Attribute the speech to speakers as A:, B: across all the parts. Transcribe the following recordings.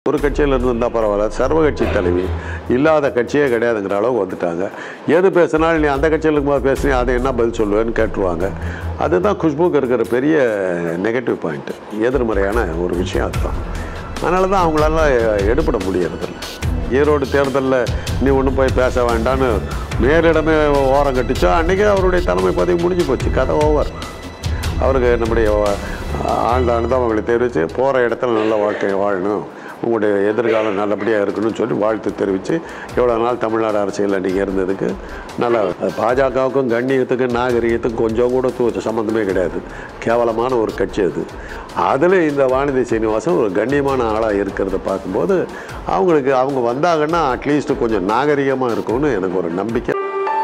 A: ஒரு கட்சியில் இருந்திருந்தால் பரவாயில்ல சர்வ கட்சி தலைவி இல்லாத கட்சியே கிடையாதுங்கிற அளவுக்கு வந்துட்டாங்க எது பேசினாலும் நீ அந்த கட்சியில் இருக்கும்போது பேசுனீ அதை என்ன பதில் சொல்லுவேன்னு கேட்டுருவாங்க அதுதான் குஷ்புக்கு இருக்கிற பெரிய நெகட்டிவ் பாயிண்ட் எதிர்மறையான ஒரு விஷயம் அதுதான் அதனால தான் அவங்களால எடுபட முடியறதில்ல ஈரோடு தேர்தலில் நீ ஒன்றும் போய் பேச வேண்டான்னு மேலிடமே ஓரம் கட்டிச்சோ அன்றைக்கி அவருடைய தலைமை பதவி முடிஞ்சு போச்சு கதை ஓவர் அவருக்கு நம்முடைய ஆழ்ந்த அனுபவங்களை தெரிவித்து போகிற இடத்துல நல்ல வாழ்க்கையை வாழணும் உங்களுடைய எதிர்காலம் நல்லபடியாக இருக்கணும்னு சொல்லி வாழ்த்து தெரிவித்து எவ்வளோ நாள் தமிழ்நாடு அரசியலில் நீங்கள் இருந்ததுக்கு நல்லா பாஜகவுக்கும் கண்ணியத்துக்கும் நாகரிகத்துக்கும் கொஞ்சம் கூட தூ சம்மந்தமே கிடையாது கேவலமான ஒரு கட்சி அது அதில் இந்த வானதி சீனிவாசன் ஒரு கண்ணியமான ஆளாக இருக்கிறத பார்க்கும்போது அவங்களுக்கு அவங்க வந்தாங்கன்னா அட்லீஸ்ட் கொஞ்சம் நாகரிகமாக இருக்கும்னு எனக்கு ஒரு நம்பிக்கை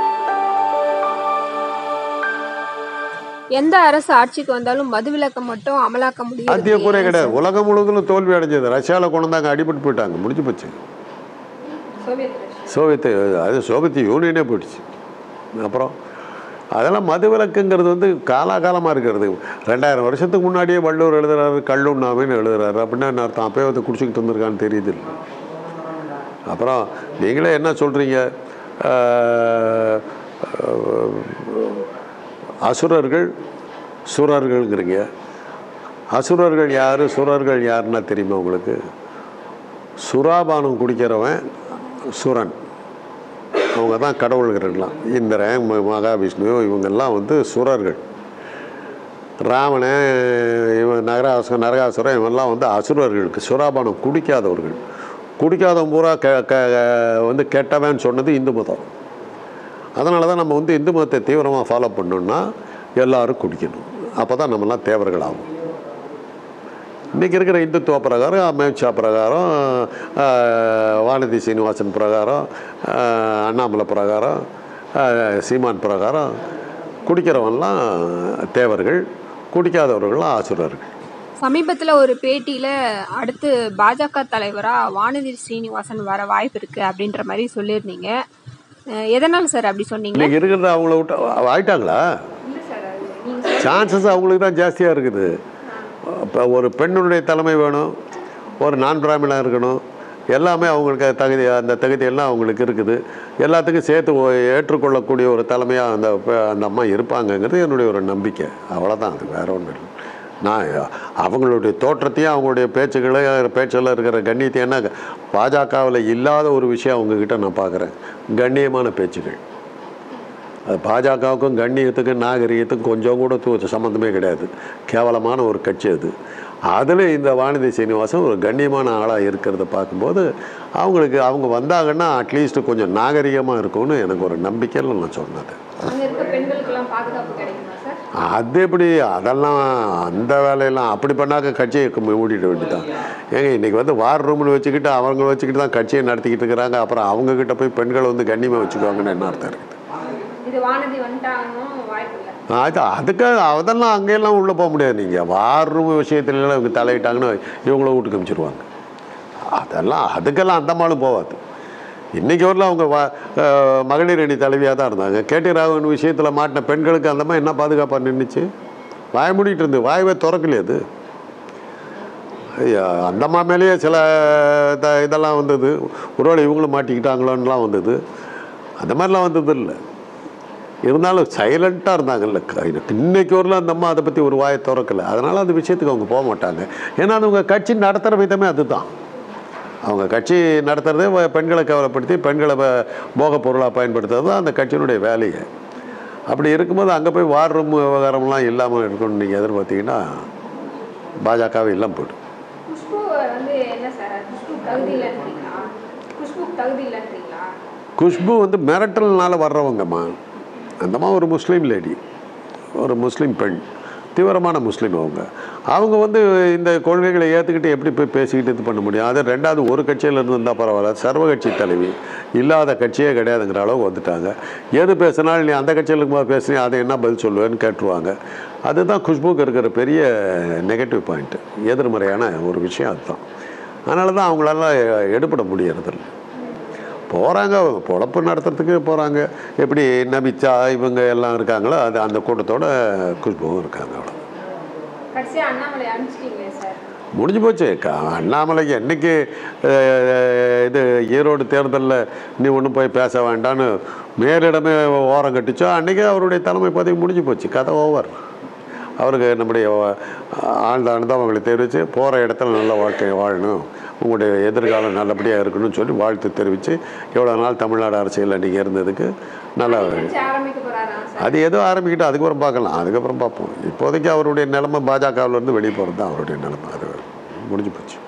B: எந்த அரசு ஆட்சிக்கு வந்தாலும் மதுவிலக்கம் மட்டும் அமலாக்க முடியும்
A: சாத்திய குறை கிடையாது உலகம் முழுவதும் தோல்வி அடைஞ்சது ரஷ்யாவில் கொண்டு வந்தாங்க அடிபட்டு போயிட்டாங்க முடிஞ்சு போச்சு சோவியத் அது சோவியத் யூனியனே போயிடுச்சு அப்புறம் அதெல்லாம் மதுவிலக்குங்கிறது வந்து காலாகாலமாக இருக்கிறது ரெண்டாயிரம் வருஷத்துக்கு முன்னாடியே வள்ளுவர் எழுதுறாரு கல்லுண்ணாமின்னு எழுதுறாரு அப்படின்னா என்ன அர்த்தம் அப்பயே வந்து குடிச்சிக்கிட்டு வந்திருக்கான்னு தெரியுது இல்லை அப்புறம் நீங்களே என்ன சொல்கிறீங்க அசுரர்கள் சுரர்கள்ங்கிறீங்க அசுரர்கள் யார் சுரர்கள் யாருன்னா தெரியுமா உங்களுக்கு சுறாபானம் குடிக்கிறவன் சுரன் அவங்க தான் கடவுள்கள்லாம் இந்திரன் ம- மகாவிஷ்ணு இவங்கெல்லாம் வந்து சுரர்கள் ராவணன் இவன் நகராசு நரகாசுரன் இவெல்லாம் வந்து அசுரர்களுக்கு சுறாபானம் குடிக்காதவர்கள் குடிக்காதவன் பூரா கெ க வந்து கெட்டவன் சொன்னது இந்து மதம் அதனால தான் நம்ம வந்து இந்து மதத்தை தீவிரமாக ஃபாலோ பண்ணோம்னா எல்லாரும் குடிக்கணும் அப்போ தான் நம்மலாம் தேவர்கள் ஆகும் இன்றைக்கி இருக்கிற இந்துத்துவ பிரகாரம் அமித்ஷா பிரகாரம் ஆஹ், வானதி சீனிவாசன் பிரகாரம் ஆஹ், அண்ணாமலை பிரகாரம் ஆஹ், சீமான் பிரகாரம் குடிக்கிறவன்லாம் தேவர்கள் குடிக்காதவர்கள்லாம் ஆசுரர்கள்
B: சமீபத்துல ஒரு பேட்டியில அடுத்து பாஜக தலைவரா வானதி ஸ்ரீனிவாசன் வர வாய்ப்பு இருக்கு அப்படின்ற மாதிரி சொல்லியிருந்தீங்க அஹ் எதனால சார் அப்படி சொன்னீங்க
A: இன்றைக்கி இருக்கிறத அவங்கள விட்டு அவ- ஆயிட்டாங்களா சான்சஸ் அவங்களுக்கு தான் ஜாஸ்தியாக இருக்குது இப்போ ஒரு பெண்ணுடைய தலைமை வேணும் ஒரு நான் பிராமணாக இருக்கணும் எல்லாமே அவங்களுக்கு தகுதி அந்த தகுதி எல்லாம் அவங்களுக்கு இருக்குது எல்லாத்துக்கும் சேர்த்து ஒ- ஏற்றுக்கொள்ளக்கூடிய ஒரு தலைமையாக அந்த பெ- அந்த அம்மா இருப்பாங்கங்கிறது என்னுடைய ஒரு நம்பிக்கை அவ்வளோதான் அது வேற ஒன்றும் இல்லை நான் அவங்களுடைய தோற்றத்தையும் அவங்களுடைய பேச்சுகளை பேச்சில் இருக்கிற கண்ணியத்தையும் என்ன பாஜகவில் இல்லாத ஒரு விஷயம் அவங்கக்கிட்ட நான் பார்க்குறேன் கண்ணியமான பேச்சுகள் அது பாஜகவுக்கும் கண்ணியத்துக்கும் நாகரிகத்துக்கும் கொஞ்சம் கூட தூ சம்மந்தமே கிடையாது கேவலமான ஒரு கட்சி அது அதில் இந்த வானதி சீனிவாசன் ஒரு கண்ணியமான ஆளாக இருக்கிறத பார்க்கும்போது அவங்களுக்கு அவங்க வந்தாங்கன்னா அட்லீஸ்ட் கொஞ்சம் நாகரிகமாக இருக்கும்னு எனக்கு ஒரு நம்பிக்கையில் நான் சொன்னது
B: அங்க இருக்க பெண்களுக்கெல்லாம் பாதுகாப்பு கிடைக்குமா சார்
A: அது எப்படி அதெல்லாம் அந்த வேலையெல்லாம் அப்படி பண்ணாக்க கட்சியை கு- மூடிட வேண்டியதான் ஏங்க இன்றைக்கி வந்து வார் ரூம்னு வச்சுக்கிட்டு அவங்க வச்சுக்கிட்டு தான் கட்சியை நடத்திக்கிட்டு இருக்கிறாங்க அப்புறம் அவங்கக்கிட்ட போய் பெண்களை வந்து கண்ணியமாக வச்சுக்குவாங்கன்னு என்ன அர்த்தம் இருக்குது
B: இது வானதி வந்துட்டாங்கன்னு வாய்ப்பு இல்லை
A: அது அதுக்கு அதெல்லாம் அங்கெல்லாம் உள்ளே போக முடியாது நீங்கள் வார் ரூம் விஷயத்துலலாம் இவங்க தலையிட்டாங்கன்னு இவங்கள வீட்டுக்கு அனுப்பிச்சிருவாங்க அதெல்லாம் அதுக்கெல்லாம் அந்த மாலும் போகாது இன்றைக்கி வரல அவங்க வா அஹ் மகளிர் அணி தலைவியாக தான் இருந்தாங்க கேடி ராகவன் விஷயத்தில் மாட்டின பெண்களுக்கு அந்த மாதிரி என்ன பாதுகாப்பாக நின்றுச்சு வாய மூடிட்டு இருந்து வாயவே திறக்கலையே அது ஐயா, அந்த அம்மா மேலேயே சில த இதெல்லாம் வந்தது ஒருவேளை இவங்களும் மாட்டிக்கிட்டாங்களோன்னுலாம் வந்தது அந்த மாதிரிலாம் வந்தது இல்லை இருந்தாலும் சைலண்ட்டாக இருந்தாங்கல்ல க- இன்னைக்கு வரல அந்த அம்மா அதை பற்றி ஒரு வாயை திறக்கலை அதனால் அந்த விஷயத்துக்கு அவங்க போக மாட்டாங்க ஏன்னா அது உங்கள் கட்சி நடத்துகிற விதமே அதுதான் அவங்க கட்சி நடத்துகிறதே வ- பெண்களை கவலைப்படுத்தி பெண்களை வ- போகப் பொருளாக பயன்படுத்துறது தான் அந்த கட்சியினுடைய வேலையை அப்படி இருக்கும்போது அங்கே போய் வார் ரூம் விவகாரம்லாம் இல்லாமல் இருக்கணும்னு நீங்கள் எதிர்பார்த்தீங்கன்னா பாஜகவே இல்லாமல் போய்டும்
B: குஷ்பு வந்து என்ன சார் குஷ்பு தகுதி இல்லைன்றீங்களா குஷ்பு தகுதி இல்லைன்றீங்களா
A: குஷ்பு வந்து மிரட்டல்னால வர்றவங்கம்மா அந்தம்மா ஒரு முஸ்லீம் லேடி ஒரு முஸ்லீம் பெண் தீவிரமான முஸ்லீம் அவங்க அவங்க வந்து இந்த கொள்கைகளை ஏற்றுக்கிட்டு எப்படி போய் பேசிக்கிட்டு இது பண்ண முடியும் அது ரெண்டாவது ஒரு கட்சியில் இருந்திருந்தால் பரவாயில்ல சர்வ கட்சி தலைவி இல்லாத கட்சியே கிடையாதுங்கிற அளவுக்கு வந்துட்டாங்க எது பேசினாலும் நீ அந்த கட்சியில் இருக்கும்போது பேசுனீ அதை என்ன பதில் சொல்லுவேன்னு கேட்டுருவாங்க அதுதான் குஷ்புக்கு இருக்கிற பெரிய நெகட்டிவ் பாயிண்ட்டு எதிர்மறையான ஒரு விஷயம் அதுதான் அதனால தான் அவங்களால எடுபட முடியறதில்ல போகிறாங்க பொழப்பு நடத்துறதுக்கு போகிறாங்க எப்படி நபிச்சா இவங்க எல்லாம் இருக்காங்களோ அது அந்த கூட்டத்தோட குஷ்புவும் இருக்காங்க அவ்வளோ
B: கடைசியாக அண்ணாமலை அனுப்பிச்சிட்டீங்களே சார்
A: முடிஞ்சு போச்சு க- அண்ணாமலைக்கு என்னைக்கு அஹ், இது ஈரோடு தேர்தலில் நீ ஒன்றும் போய் பேச வேண்டான்னு மேலிடமே ஓரம் கட்டிச்சோ அன்றைக்கி அவருடைய தலைமை பதவி முடிஞ்சு போச்சு கதை ஓவர் அவருக்கு நம்முடைய ஆழ்ந்த அனுதாபங்களை தெரிவித்து போகிற இடத்துல நல்ல வாழ்க்கையை வாழணும் உங்களுடைய எதிர்காலம் நல்லபடியாக இருக்கணும்னு சொல்லி வாழ்த்து தெரிவித்து எவ்வளோ நாள் தமிழ்நாடு அரசியலில் நீங்கள் இருந்ததுக்கு நல்லா
B: ஆரம்பிக்க போறாரா
A: அது ஏதோ ஆரம்பிக்கிட்டு அதுக்கப்புறம் பார்க்கலாம் அதுக்கப்புறம் பார்ப்போம் இப்போதைக்கு அவருடைய நிலைமை பாஜகவுலேருந்து வெளியே போகிறது தான் அவருடைய நிலைமை அது முடிஞ்சு போச்சு